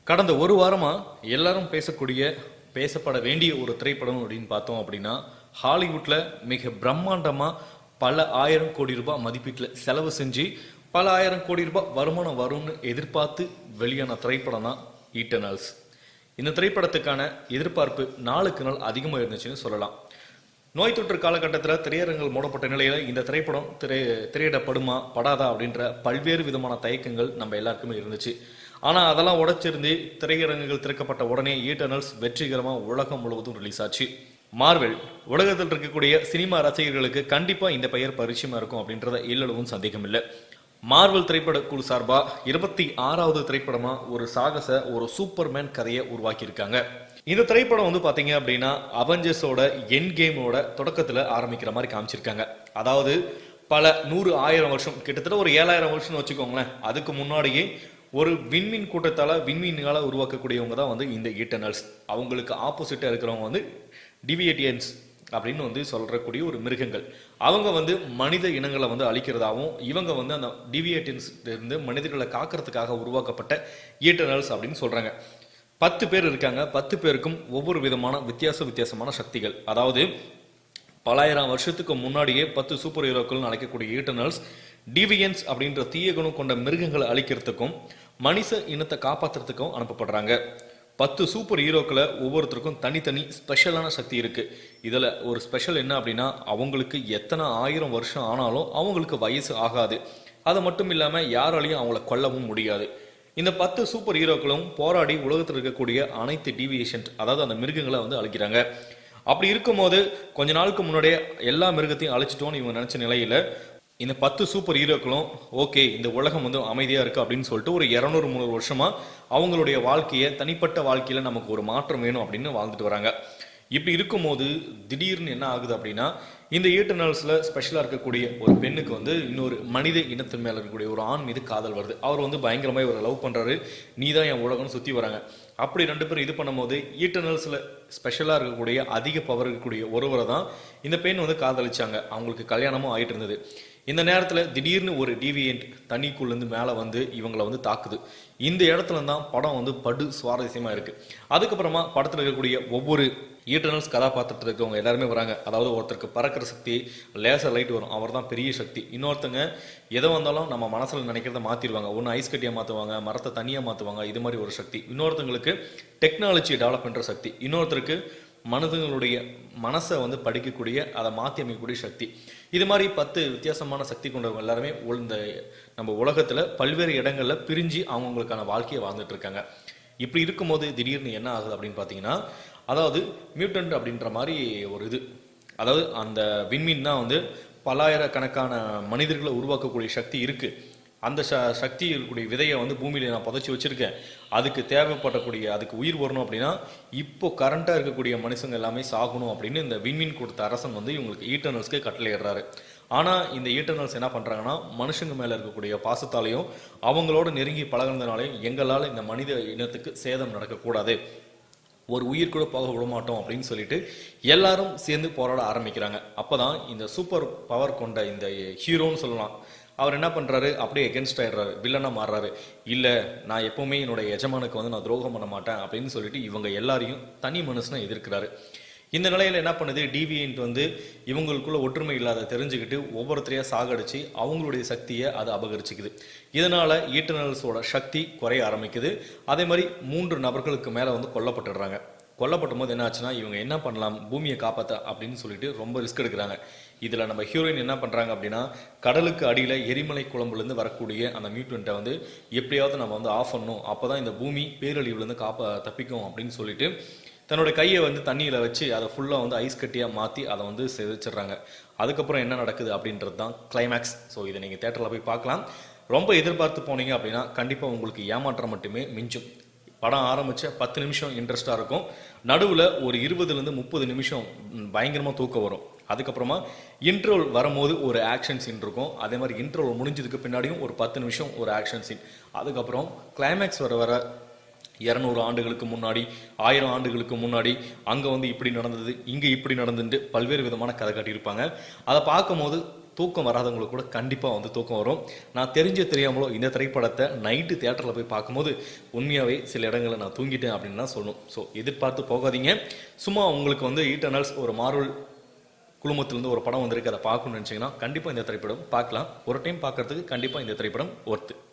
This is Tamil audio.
கடந்த ஒரு வாரமா எல்லாரும் பேசக்கூடிய பேசப்பட வேண்டிய ஒரு திரைப்படம் அப்படின்னு பார்த்தோம் அப்படின்னா ஹாலிவுட்ல மிக பிரம்மாண்டமா பல ஆயிரம் கோடி ரூபாய் மதிப்பீட்டில் செலவு செஞ்சு பல ஆயிரம் கோடி ரூபாய் வருமானம் வரும்னு எதிர்பார்த்து வெளியான திரைப்படம் தான் ஈட்டர்னல்ஸ் இந்த திரைப்படத்துக்கான எதிர்பார்ப்பு நாளுக்கு நாள் அதிகமாக இருந்துச்சுன்னு சொல்லலாம் நோய் தொற்று காலகட்டத்தில் திரையரங்குகள் மூடப்பட்ட நிலையில இந்த திரைப்படம் திரை திரையிடப்படுமா படாதா அப்படின்ற பல்வேறு விதமான தயக்கங்கள் நம்ம எல்லாருக்குமே இருந்துச்சு ஆனா அதெல்லாம் உடைச்சிருந்து திரையரங்குகள் திறக்கப்பட்ட உடனே ஈட்டர்னல்ஸ் வெற்றிகரமா உலகம் முழுவதும் ரிலீஸ் ஆச்சு மார்வெல் உலகத்தில் இருக்கக்கூடிய சினிமா ரசிகர்களுக்கு கண்டிப்பா இந்த பெயர் பரிச்சயமா இருக்கும் அப்படின்றத இல்லளவும் சந்தேகம் இல்லை மார்வல் திரைப்பட குழு சார்பா இருபத்தி ஆறாவது திரைப்படமா ஒரு சாகச ஒரு சூப்பர்மேன் கதையை உருவாக்கியிருக்காங்க இந்த திரைப்படம் வந்து பாத்தீங்க அப்படின்னா அவெஞ்சர்ஸோட என் கேமோட தொடக்கத்துல ஆரம்பிக்கிற மாதிரி காமிச்சிருக்காங்க அதாவது பல நூறு ஆயிரம் வருஷம் கிட்டத்தட்ட ஒரு ஏழாயிரம் வருஷம்னு வச்சுக்கோங்களேன் அதுக்கு முன்னாடியே ஒரு விண்மீன் கூட்டத்தால விண்மீன்கால உருவாக்கக்கூடியவங்க தான் வந்து இந்த ஈட்டர்னல்ஸ் அவங்களுக்கு ஆப்போசிட்டா இருக்கிறவங்க வந்து டிவியேட்டியன்ஸ் அப்படின்னு வந்து சொல்றக்கூடிய ஒரு மிருகங்கள் அவங்க வந்து மனித இனங்களை வந்து அழிக்கிறதாகவும் இவங்க வந்து அந்த டிவியேட்டியன்ஸ் இருந்து மனிதர்களை காக்கிறதுக்காக உருவாக்கப்பட்ட ஈட்டர்னல்ஸ் அப்படின்னு சொல்றாங்க பத்து பேர் இருக்காங்க பத்து பேருக்கும் ஒவ்வொரு விதமான வித்தியாச வித்தியாசமான சக்திகள் அதாவது பலாயிரம் வருஷத்துக்கு முன்னாடியே பத்து சூப்பர் ஹீரோக்கள் அழைக்கக்கூடிய ஈட்டர்னல்ஸ் டிவியன்ஸ் அப்படின்ற தீய குணம் கொண்ட மிருகங்களை அழிக்கிறதுக்கும் மனித இனத்தை காப்பாத்துறதுக்கும் அனுப்பப்படுறாங்க பத்து சூப்பர் ஹீரோக்களை ஒவ்வொருத்தருக்கும் தனித்தனி ஸ்பெஷலான சக்தி இருக்கு இதுல ஒரு ஸ்பெஷல் என்ன அப்படின்னா அவங்களுக்கு எத்தனை ஆயிரம் வருஷம் ஆனாலும் அவங்களுக்கு வயசு ஆகாது அது மட்டும் இல்லாம யாராலையும் அவங்கள கொல்லவும் முடியாது இந்த பத்து சூப்பர் ஹீரோக்களும் போராடி உலகத்தில் இருக்கக்கூடிய அனைத்து டிவியேஷன் அதாவது அந்த மிருகங்களை வந்து அழிக்கிறாங்க அப்படி இருக்கும்போது கொஞ்ச நாளுக்கு முன்னாடியே எல்லா மிருகத்தையும் அழிச்சிட்டோம்னு இவங்க நினைச்ச நிலையில இந்த பத்து சூப்பர் ஹீரோக்களும் ஓகே இந்த உலகம் வந்து அமைதியா இருக்கு அப்படின்னு சொல்லிட்டு ஒரு இரநூறு முந்நூறு வருஷமா அவங்களுடைய வாழ்க்கையை தனிப்பட்ட வாழ்க்கையில நமக்கு ஒரு மாற்றம் வேணும் அப்படின்னு வாழ்ந்துட்டு வராங்க இப்படி இருக்கும்போது திடீர்னு என்ன ஆகுது அப்படின்னா இந்த ஈட்டர்னல்ஸ்ல ஸ்பெஷலா இருக்கக்கூடிய ஒரு பெண்ணுக்கு வந்து இன்னொரு மனித இனத்தின் மேல இருக்கக்கூடிய ஒரு ஆண் மீது காதல் வருது அவர் வந்து பயங்கரமா இவரை லவ் பண்றாரு நீ தான் என் உலகம்னு சுத்தி வராங்க அப்படி ரெண்டு பேரும் இது பண்ணும்போது ஈட்டர்னல்ஸ்ல ஸ்பெஷலா இருக்கக்கூடிய அதிக பவர் இருக்கக்கூடிய ஒருவரை தான் இந்த பெண் வந்து காதலிச்சாங்க அவங்களுக்கு கல்யாணமும் ஆயிட்டு இருந்தது இந்த நேரத்துல திடீர்னு ஒரு டிவியன்ட் தண்ணிக்குள்ள இருந்து மேல வந்து இவங்களை வந்து தாக்குது இந்த இடத்துல தான் படம் வந்து படு சுவாரஸ்யமா இருக்கு அதுக்கப்புறமா படத்துல இருக்கக்கூடிய ஒவ்வொரு ஈட்டர்னல்ஸ் கதாபாத்திரத்தில் இருக்கவங்க எல்லாருமே வராங்க அதாவது ஒருத்தருக்கு பறக்கிற சக்தி லேசர் லைட் வரும் அவர் தான் பெரிய சக்தி இன்னொருத்தங்க எதை வந்தாலும் நம்ம மனசுல நினைக்கிறத மாத்திடுவாங்க ஒன்று ஐஸ் கட்டியா மாத்துவாங்க மரத்தை தனியா மாத்துவாங்க இது மாதிரி ஒரு சக்தி இன்னொருத்தங்களுக்கு டெக்னாலஜி டெவலப் பண்ற சக்தி இன்னொருத்தருக்கு மனிதர்களுடைய மனசை வந்து படிக்கக்கூடிய அதை மாற்றி அமைக்கக்கூடிய சக்தி இது மாதிரி பத்து வித்தியாசமான சக்தி கொண்டவங்க எல்லாருமே உள் இந்த நம்ம உலகத்துல பல்வேறு இடங்கள்ல பிரிஞ்சு அவங்களுக்கான வாழ்க்கையை வாழ்ந்துட்டு இருக்காங்க இப்படி இருக்கும்போது திடீர்னு என்ன ஆகுது அப்படின்னு பார்த்தீங்கன்னா அதாவது மியூட்டன்ட் அப்படின்ற மாதிரி ஒரு இது அதாவது அந்த விண்மீன் தான் வந்து பல்லாயிரக்கணக்கான மனிதர்களை உருவாக்கக்கூடிய சக்தி இருக்கு அந்த ச சக்தி இருக்கக்கூடிய விதையை வந்து பூமியில நான் புதைச்சி வச்சிருக்கேன் அதுக்கு தேவைப்படக்கூடிய அதுக்கு உயிர் வரணும் அப்படின்னா இப்போ கரண்டா இருக்கக்கூடிய மனுஷங்க எல்லாமே சாகணும் அப்படின்னு இந்த விண்மீன் கொடுத்த அரசன் வந்து இவங்களுக்கு ஈட்டர்னல்ஸ்க்கு கட்டளையிடுறாரு ஆனா இந்த ஈட்டர்னல்ஸ் என்ன பண்றாங்கன்னா மனுஷங்க மேல இருக்கக்கூடிய பாசத்தாலையும் அவங்களோட நெருங்கி பழகுனதுனாலையும் எங்களால இந்த மனித இனத்துக்கு சேதம் நடக்கக்கூடாது ஒரு உயிர் கூட போக விட மாட்டோம் அப்படின்னு சொல்லிட்டு எல்லாரும் சேர்ந்து போராட ஆரம்பிக்கிறாங்க அப்பதான் இந்த சூப்பர் பவர் கொண்ட இந்த ஹீரோன்னு சொல்லலாம் அவர் என்ன பண்றாரு அப்படியே எகென்ஸ்ட் ஆயிடுறாரு வில்லனா மாறுறாரு இல்ல நான் எப்பவுமே என்னோட எஜமானுக்கு வந்து நான் துரோகம் பண்ண மாட்டேன் அப்படின்னு சொல்லிட்டு இவங்க எல்லாரையும் தனி மனுஷனை எதிர்க்கிறாரு இந்த நிலையில என்ன பண்ணுது டிவியன்ட் வந்து இவங்களுக்குள்ள ஒற்றுமை இல்லாத தெரிஞ்சுக்கிட்டு ஒவ்வொருத்தரையா சாகடிச்சு அவங்களுடைய சக்தியை அது அபகரிச்சுக்குது இதனால ஈட்டர்னல்ஸோட சக்தி குறைய ஆரம்பிக்குது அதே மாதிரி மூன்று நபர்களுக்கு மேல வந்து கொல்லப்பட்டுடுறாங்க கொல்லப்படும் போது என்ன ஆச்சுன்னா இவங்க என்ன பண்ணலாம் பூமியை காப்பாத்த அப்படின்னு சொல்லிட்டு ரொம்ப ரிஸ்க் எடுக்கிறாங்க இதுல நம்ம ஹீரோயின் என்ன பண்றாங்க அப்படின்னா கடலுக்கு அடியில எரிமலை குழம்புல இருந்து வரக்கூடிய அந்த மியூட்டன்ட்டை வந்து எப்படியாவது நம்ம வந்து ஆஃப் பண்ணணும் அப்பதான் இந்த பூமி பேரழிவுல இருந்து காப்பா தப்பிக்கும் அப்படின்னு சொல்லிட்டு தன்னோட கையை வந்து தண்ணியில வச்சு அதை ஃபுல்லா வந்து ஐஸ் கட்டியா மாத்தி அதை வந்து சிதைச்சிடுறாங்க அதுக்கப்புறம் என்ன நடக்குது அப்படின்றது தான் கிளைமேக்ஸ் ஸோ இதை நீங்க தேட்டர்ல போய் பார்க்கலாம் ரொம்ப எதிர்பார்த்து போனீங்க அப்படின்னா கண்டிப்பா உங்களுக்கு ஏமாற்றம் மட்டுமே மிஞ்சும் படம் ஆரம்பிச்ச பத்து நிமிஷம் இன்ட்ரெஸ்டா இருக்கும் நடுவுல ஒரு இருபதுல இருந்து முப்பது நிமிஷம் ம், பயங்கரமா தூக்கம் வரும் அதுக்கப்புறமா இன்ட்ரோல் வரும்போது ஒரு ஆக்ஷன் சீன் இருக்கும் அதே மாதிரி இன்ட்ரோல் முடிஞ்சதுக்கு பின்னாடியும் ஒரு பத்து நிமிஷம் ஒரு ஆக்ஷன் சீன் அதுக்கப்புறம் கிளைமேக்ஸ் வர வர இரநூறு ஆண்டுகளுக்கு முன்னாடி ஆயிரம் ஆண்டுகளுக்கு முன்னாடி அங்க வந்து இப்படி நடந்தது இங்க இப்படி நடந்துட்டு பல்வேறு விதமான கதை காட்டியிருப்பாங்க அதை பார்க்கும்போது தூக்கம் வராதவங்களுக்கு கூட கண்டிப்பாக வந்து தூக்கம் வரும் நான் தெரிஞ்சோ தெரியாமலோ இந்த திரைப்படத்தை நைட்டு தியேட்டரில் போய் பார்க்கும்போது உண்மையாகவே சில இடங்களில் நான் தூங்கிட்டேன் அப்படின்னு தான் சொல்லணும் ஸோ எதிர்பார்த்து போகாதீங்க சும்மா உங்களுக்கு வந்து ஈட்டர்னல்ஸ் ஒரு மார்வல் குழுமத்திலிருந்து ஒரு படம் வந்திருக்கு அதை பார்க்கணும்னு நினச்சிங்கன்னா கண்டிப்பாக இந்த திரைப்படம் பார்க்கலாம் ஒரு டைம் பார்க்கறதுக்கு கண்டிப்பாக இந்த திரைப்படம் ஒர்த்து